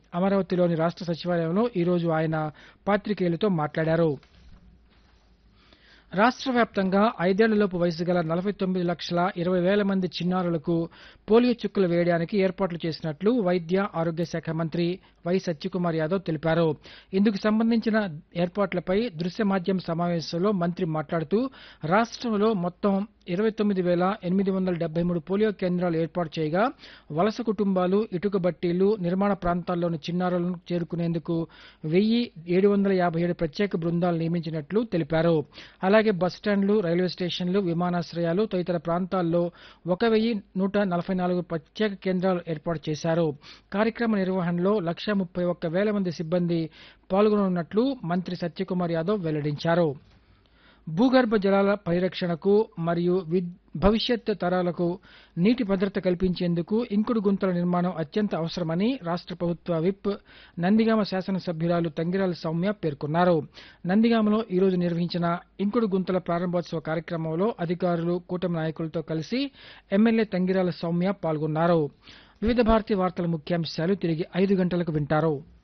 అమరావతిలోని రాష్ట్ర సచివాలయంలో ఈరోజు ఆయన పాతికేయులతో మాట్లాడారు రాష్ట్ర వ్యాప్తంగా ఐదేళ్లలోపు వయసు గల నలభై తొమ్మిది లక్షల ఇరవై వేల మంది చిన్నారులకు పోలియో చుక్కలు వేయడానికి ఏర్పాట్లు చేసినట్లు వైద్య ఆరోగ్య శాఖ మంత్రి వై సత్యకుమార్ యాదవ్ తెలిపారు ఇందుకు సంబంధించిన ఏర్పాట్లపై దృశ్య మాధ్యమ సమావేశంలో మంత్రి మాట్లాడుతూ రాష్ట్రంలో మొత్తం ఇరవై తొమ్మిది వేల ఎనిమిది వందల డెబ్బై మూడు పోలియో కేంద్రాలు ఏర్పాటు చేయగా వలస కుటుంబాలు ఇటుక బట్టీలు నిర్మాణ ప్రాంతాల్లోని చిన్నారులను చేరుకునేందుకు వెయ్యి ఏడు వందల యాభై ఏడు ప్రత్యేక బృందాలు నియమించినట్లు తెలిపారు అలాగే బస్టాండ్లు రైల్వే స్టేషన్లు విమానాశ్రయాలు తదితర ప్రాంతాల్లో ఒక వెయ్యి నూట నలభై నాలుగు ప్రత్యేక కేంద్రాలు ఏర్పాటు చేశారు కార్యక్రమ నిర్వహణలో లక్ష ముప్పై ఒక్క వేల మంది సిబ్బంది పాల్గొననున్నట్లు మంత్రి సత్యకుమార్ యాదవ్ వెల్లడించారు భూగర్భ జలాల పరిరక్షణకు మరియు విద్- భవిష్యత్ తరాలకు నీటి భద్రత కల్పించేందుకు ఇంకుడు గుంతల నిర్మాణం అత్యంత అవసరమని రాష్ట్ర ప్రభుత్వ విప్ నందిగామ శాసనసభ్యురాలు తంగిరాల సౌమ్య పేర్కొన్నారు నందిగామలో ఈరోజు నిర్వహించిన ఇంకుడు గుంతల ప్రారంభోత్సవ కార్యక్రమంలో అధికారులు కూటమి నాయకులతో కలిసి ఎమ్మెల్యే తంగిరాల సౌమ్య పాల్గొన్నారు వివిధ భారతి వార్తల ముఖ్యాంశాలు తిరిగి ఐదు గంటలకు వింటారు